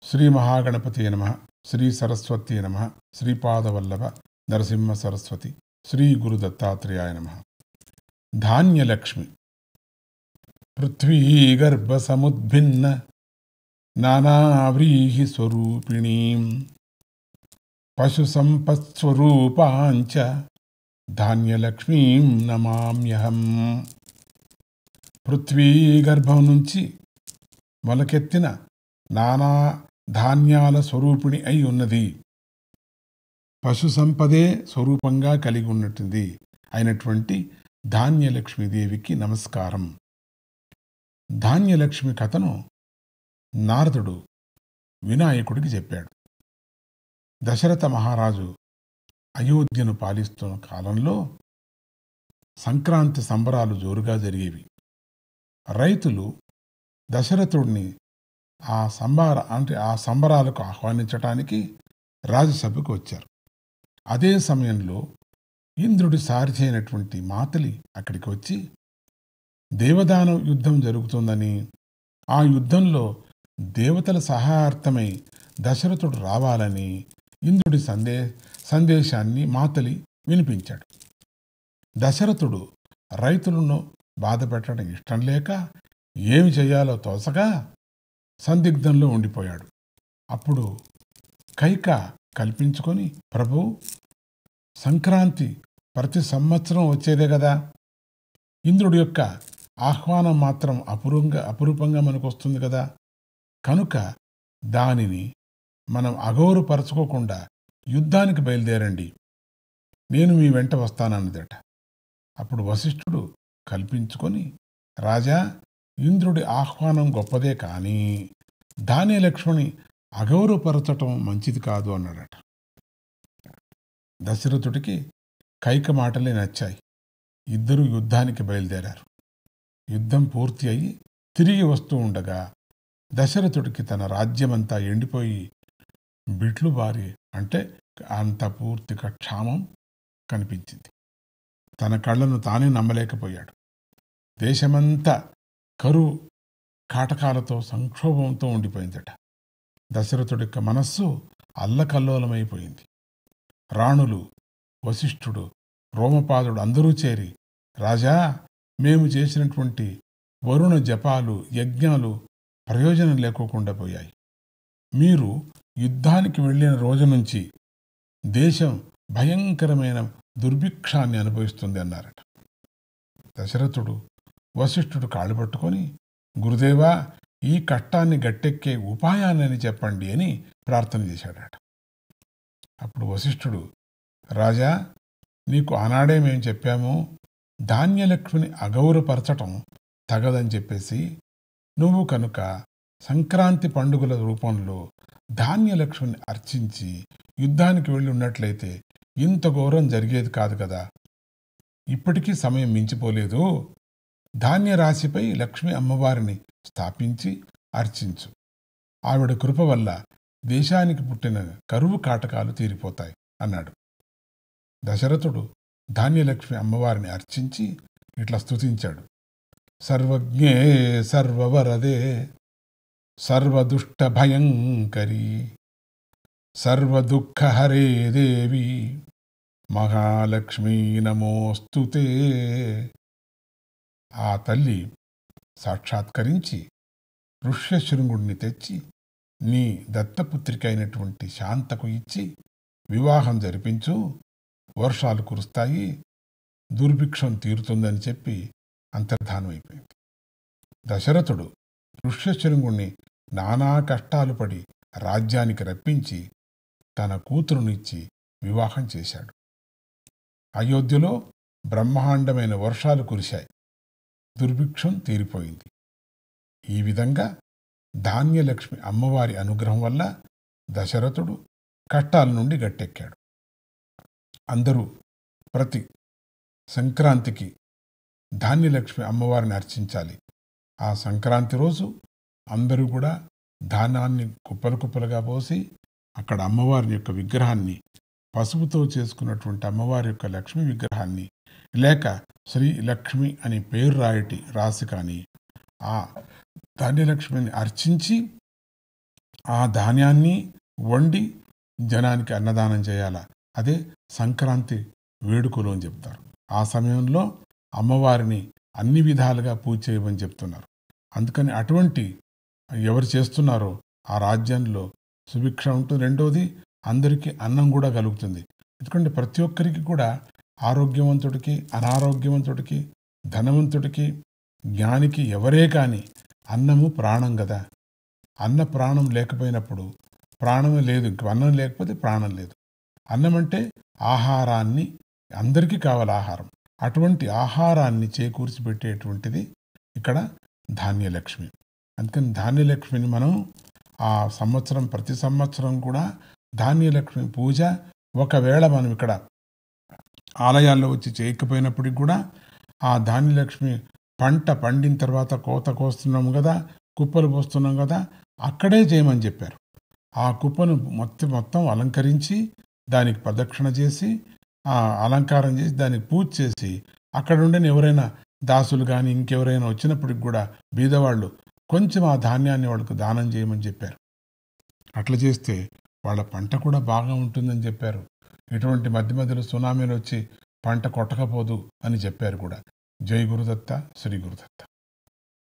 శ్రీ మహాగణపతి నమ శ్రీ సరస్వతి నమ శ్రీపాదవల్లభ నరసింహ సరస్వతి శ్రీ గురు దత్తాత్రేయాయ నమ ధాన్యలక్ష్మి పృథ్వీగర్భసముద్భిన్న నానావ్రీహి స్వరూపిణీం పశుసంపత్స్వరూపాంచ ధాన్యలక్ష్మీం నమామ్యహం పృథ్వీగర్భం నుంచి మొలకెత్తిన నానా ధాన్యాల స్వరూపిణి అయి ఉన్నది పశు సంపదే స్వరూపంగా కలిగి ఉన్నట్టుంది అయినటువంటి ధాన్యలక్ష్మీదేవికి నమస్కారం ధాన్యలక్ష్మి కథను నారదుడు వినాయకుడికి చెప్పాడు దశరథ మహారాజు అయోధ్యను పాలిస్తున్న కాలంలో సంక్రాంతి సంబరాలు జోరుగా జరిగేవి రైతులు దశరథుడిని ఆ సంబార అంటే ఆ సంబరాలకు ఆహ్వానించటానికి రాజసభకు వచ్చారు అదే సమయంలో ఇంద్రుడి సారథి అయినటువంటి మాతలి అక్కడికి వచ్చి దేవదానం యుద్ధం జరుగుతుందని ఆ యుద్ధంలో దేవతల సహాయార్థమై దశరథుడు రావాలని ఇంద్రుడి సందే సందేశాన్ని మాతలి వినిపించాడు దశరథుడు రైతులను బాధ పెట్టడం ఇష్టం లేక ఏమి చేయాలో తోసగా సందిగ్ధంలో ఉండిపోయాడు అప్పుడు కైక కల్పించుకొని ప్రభు సంక్రాంతి ప్రతి సంవత్సరం వచ్చేదే కదా ఇంద్రుడి యొక్క ఆహ్వానం మాత్రం అపురంగా అపురూపంగా మనకు వస్తుంది కదా కనుక దానిని మనం అగౌరపరచుకోకుండా యుద్ధానికి బయలుదేరండి నేను మీ వెంట వస్తానన్నదట అప్పుడు వశిష్ఠుడు కల్పించుకొని రాజా ఇంద్రుడి ఆహ్వానం గొప్పదే కానీ దాని లక్ష్మణి అగౌరవపరచటం మంచిది కాదు అన్నాడట దశరథుడికి కైక మాటలే నచ్చాయి ఇద్దరు యుద్ధానికి బయలుదేరారు యుద్ధం పూర్తి అయి తిరిగి వస్తూ ఉండగా దశరథుడికి తన రాజ్యమంతా ఎండిపోయి బిట్లు బారి అంటే అంత పూర్తిగా క్షామం కనిపించింది తన కళ్ళను తానే నమ్మలేకపోయాడు దేశమంతా కరువు కాటకాలతో సంక్షోభంతో ఉండిపోయిందట దశరథుడి యొక్క మనస్సు అల్లకల్లోలమైపోయింది రాణులు వశిష్ఠుడు రోమపాదుడు అందరూ చేరి రాజా మేము చేసినటువంటి వరుణ జపాలు యజ్ఞాలు ప్రయోజనం లేకోకుండా పోయాయి మీరు యుద్ధానికి వెళ్ళిన రోజు నుంచి దేశం భయంకరమైన దుర్భిక్షాన్ని అనుభవిస్తుంది అన్నారట దశరథుడు వశిష్ఠుడు కాళ్ళు పట్టుకొని గురుదేవా ఈ కష్టాన్ని గట్టెక్కే ఉపాయాన్ని చెప్పండి అని ప్రార్థన చేశాడట అప్పుడు వశిష్ఠుడు రాజా నీకు ఆనాడే మేము చెప్పాము ధాన్యలక్ష్మిని అగౌరపరచటం తగదని చెప్పేసి నువ్వు కనుక సంక్రాంతి పండుగల రూపంలో ధాన్యలక్ష్మిని అర్చించి యుద్ధానికి వెళ్ళి ఉన్నట్లయితే ఇంత ఘోరం జరిగేది కాదు కదా ఇప్పటికీ సమయం మించిపోలేదు ధాన్య రాశిపై లక్ష్మి అమ్మవారిని స్థాపించి అర్చించు ఆవిడ కృప వల్ల దేశానికి పుట్టిన కరువు కాటకాలు తీరిపోతాయి అన్నాడు దశరథుడు ధాన్యలక్ష్మి అమ్మవారిని అర్చించి ఇట్లా స్తుతించాడు సర్వజ్ఞే సర్వవరదే సర్వదుష్ట భయంకరి సర్వదుఃఖహరే దేవి మహాలక్ష్మీ నమోస్తుతే ఆ తల్లి సాక్షాత్కరించి ఋష్యశృంగుడిని తెచ్చి నీ దత్తపుత్రిక అయినటువంటి శాంతకు ఇచ్చి వివాహం జరిపించు వర్షాలు కురుస్తాయి దుర్భిక్షం తీరుతుందని చెప్పి అంతర్ధానం అయిపోయింది దశరథుడు ఋష్యశృంగుణ్ణి నానా కష్టాలు పడి రాజ్యానికి రప్పించి తన కూతురునిచ్చి వివాహం చేశాడు అయోధ్యలో బ్రహ్మాండమైన వర్షాలు కురిశాయి దుర్భిక్షం తీరిపోయింది ఈ విధంగా ధాన్యలక్ష్మి అమ్మవారి అనుగ్రహం వల్ల దశరథుడు కష్టాల నుండి గట్టెక్కాడు అందరూ ప్రతి సంక్రాంతికి ధాన్యలక్ష్మి అమ్మవారిని అర్చించాలి ఆ సంక్రాంతి రోజు అందరూ కూడా ధాన్యాన్ని కుప్పలు కుప్పలుగా పోసి అక్కడ అమ్మవారి యొక్క విగ్రహాన్ని పసుపుతో చేసుకున్నటువంటి అమ్మవారి యొక్క లక్ష్మి విగ్రహాన్ని లేక శ్రీ లక్ష్మి అని పేరు రాయటి రాసి కానీ ఆ ధాన్యలక్ష్మిని అర్చించి ఆ ధాన్యాన్ని వండి జనానికి అన్నదానం చేయాల అదే సంక్రాంతి వేడుకలు అని చెప్తారు ఆ సమయంలో అమ్మవారిని అన్ని విధాలుగా పూజ చేయమని చెప్తున్నారు అందుకని అటువంటి ఎవరు చేస్తున్నారో ఆ రాజ్యంలో సుభిక్ష ఉంటుంది రెండోది అందరికీ అన్నం కూడా కలుగుతుంది ఎందుకంటే ప్రతి ఒక్కరికి కూడా ఆరోగ్యవంతుడికి అనారోగ్యవంతుడికి ధనవంతుడికి జ్ఞానికి ఎవరే కానీ అన్నము ప్రాణం కదా అన్న ప్రాణం లేకపోయినప్పుడు ప్రాణమే లేదు ఇంక అన్నం లేకపోతే ప్రాణం లేదు అన్నం అంటే ఆహారాన్ని అందరికీ కావాలి ఆహారం అటువంటి ఆహారాన్ని చేకూర్చి పెట్టేటువంటిది ఇక్కడ ధాన్యలక్ష్మి అందుకని ధాన్యలక్ష్మిని మనం ఆ సంవత్సరం ప్రతి సంవత్సరం కూడా ధాన్యలక్ష్మి పూజ ఒకవేళ మనం ఇక్కడ ఆలయాల్లో వచ్చి చేయకపోయినప్పటికి కూడా ఆ ధాన్యలక్ష్మి పంట పండిన తర్వాత కోత కోస్తున్నాము కదా కుప్పలు పోస్తున్నాం కదా అక్కడే చేయమని చెప్పారు ఆ కుప్పను మొత్తం మొత్తం అలంకరించి దానికి ప్రదక్షిణ చేసి ఆ అలంకారం చేసి దానికి పూజ చేసి అక్కడ ఉండిన ఎవరైనా దాసులు కానీ ఇంకెవరైనా వచ్చినప్పటికి కూడా బీదవాళ్ళు కొంచెం ఆ ధాన్యాన్ని వాళ్ళకు దానం చేయమని చెప్పారు అట్లా చేస్తే వాళ్ళ పంట కూడా బాగా ఉంటుందని చెప్పారు ఎటువంటి మధ్య మధ్యలో సునామీలు వచ్చి పంట కొట్టకపోదు అని చెప్పారు కూడా జై గురుదత్త శ్రీ గురుదత్త